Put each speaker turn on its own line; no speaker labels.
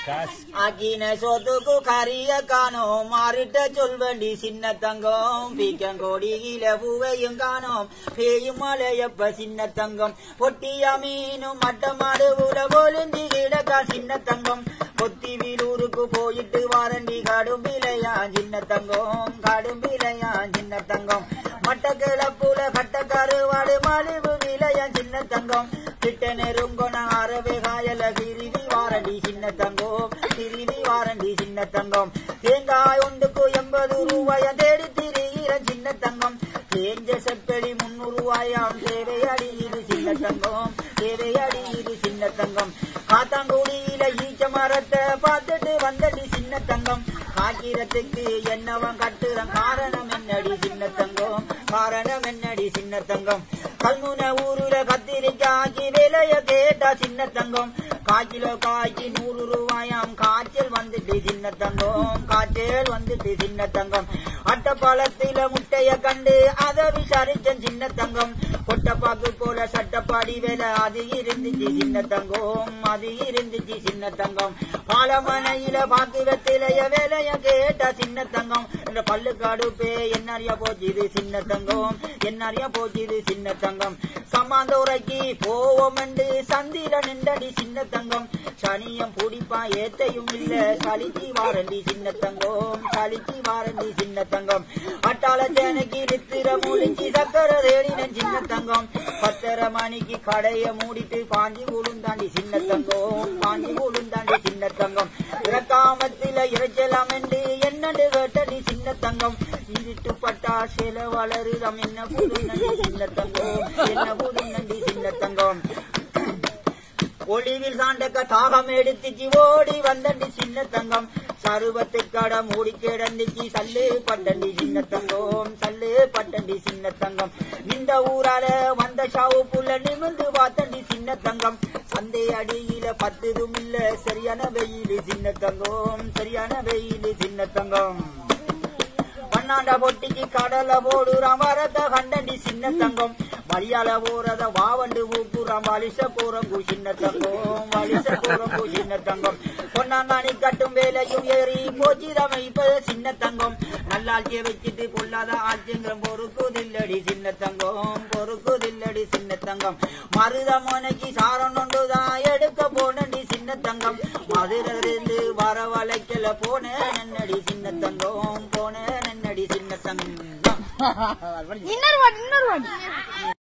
ஆக்கின சோத்துக்கு கரிய காணோம் மாறிட்ட சொல்வண்டி சின்ன தங்கம் பீக்கங்கோடியில பூவையும் காணோம் பேயும் மலையப்ப சின்ன தங்கம் பொட்டியா மீனும் மட்டமாடு உல போலுந்தி கிடக்கா சின்ன தங்கம் பொத்தி வீலூருக்கு போயிட்டு வாரண்டி காடும் விலையா சின்ன தங்கம் காடும் விலையா சின்ன தங்கம் மட்ட கிளப்புல கட்ட கருவாடு மலிவு விலையா சின்ன தங்கம் கிட்ட நெருங்கொன அரவே காயல கிருவி வாரண்டி சின்ன தங்கம் கிருவி வாரண்டி சின்ன தங்கம் தேங்காய் ஒன்றுக்கு எண்பது ரூபாய தேடி திரிகிற சின்ன தங்கம் தேஞ்ச செப்பெளி முன்னூறு ரூபாயாம் தேவை அடியிரு சின்ன தங்கம் தேவை அடியிரு சின்ன தங்கம் காத்தாங்குடியில ஈச்ச மரத்தை பார்த்துட்டு வந்தடி சின்ன தங்கம் காக்கிரத்துக்கு என்னவன் கட்டுறன் காரணம் என்னடி சின்ன தங்கம் காரணம் என்னடி சின்ன தங்கம் கல்முன ஊருல கத்திரிக்காய்க்கு விலைய கேட்டா சின்ன தங்கம் காய்கிலோ காய்க்கு நூறு ரூபாயாம் காய்ச்சல் வந்துட்டு சின்ன தங்கம் காய்ச்சல் வந்துட்டு சின்ன தங்கம் அட்டப்பாலத்தில முட்டைய கண்டு அதை விசாரிச்சன் சின்ன தங்கம் கொட்டப்பாக்கு போல சட்டப்பாடி வேலை அது இருந்துச்சு சின்ன தங்கம் அது இருந்துச்சு சின்ன தங்கம் பாலமனையில பாக்கு வெத்திலைய வேலைய கேட்டா சின்ன தங்கம் இந்த பல்லு காடுப்பே என்னறியா போச்சு இது சின்ன தங்கம் என்னறியா போச்சு இது சின்ன தங்கம் சமாந்தோரைக்கு போவோம் என்று சந்திர நின்றடி சின்ன தங்கம் சனியம் பிடிப்பா ஏத்தையும் இல்ல சளிச்சி வாரண்டி சின்ன தங்கம் சளிச்சி வாரண்டி சின்ன தங்கம் அட்டாள சேனைக்கு நித்திர முடிச்சு சக்கர தேடினன் சின்ன தங்கம் பத்தரை மணிக்கு கடைய மூடிட்டு பாஞ்சி உளுந்தாண்டி சின்ன தங்கம் பாஞ்சி உளுந்தாண்டி சின்ன தங்கம் இறக்காமத்தில இறைச்சலாம் என்று என்னண்டு கேட்டடி சின்ன தங்கம் இருட்டு பட்டா சில வளருதம் என்ன புது நன்றி சின்ன தங்கம் என்ன புது நன்றி சின்ன தங்கம் ஒளிவில் சாண்டக்க தாகம் எடுத்துச்சு ஓடி வந்தண்டி சின்ன தங்கம் சருவத்து கட மூடி கிடந்துச்சு சல்லு பட்டண்டி சின்ன தங்கம் சல்லு பட்டண்டி சின்ன தங்கம் இந்த ஊரால வந்த ஷாவு புள்ள நிமிர்ந்து பார்த்தண்டி சின்ன தங்கம் சந்தை அடியில பத்துதும் இல்ல சரியான வெயில் சின்ன தங்கம் சரியான வெயில் சின்ன தங்கம் பன்னாண்ட பொட்டிக்கு கடல போடுறான் வரத கண்டண்டி சின்ன தங்கம் வழியால போறத வாவண்டு ஊக்குறான் வலிச போறங்கு சின்ன தங்கம் வலிச போறங்கு சின்ன தங்கம் பொன்னாங்காணி கட்டும் வேலையும் ஏறி போச்சிதமை இப்ப சின்ன தங்கம் நல்லாட்சிய வச்சுட்டு பொல்லாத ஆட்சிங்கிற பொறுக்குதில்லடி சின்ன தங்கம் பொறுக்குதில்லடி சின்ன தங்கம் மருதமனைக்கு சாரம் நொண்டுதான் எடுக்க போனடி சின்ன தங்கம் மதுரிலிருந்து வரவழைக்கல போன நன்னடி சின்ன தங்கம் போன நன்னடி சின்ன தங்கம்
இன்னொரு வாட்டி இன்னொரு வாட்டி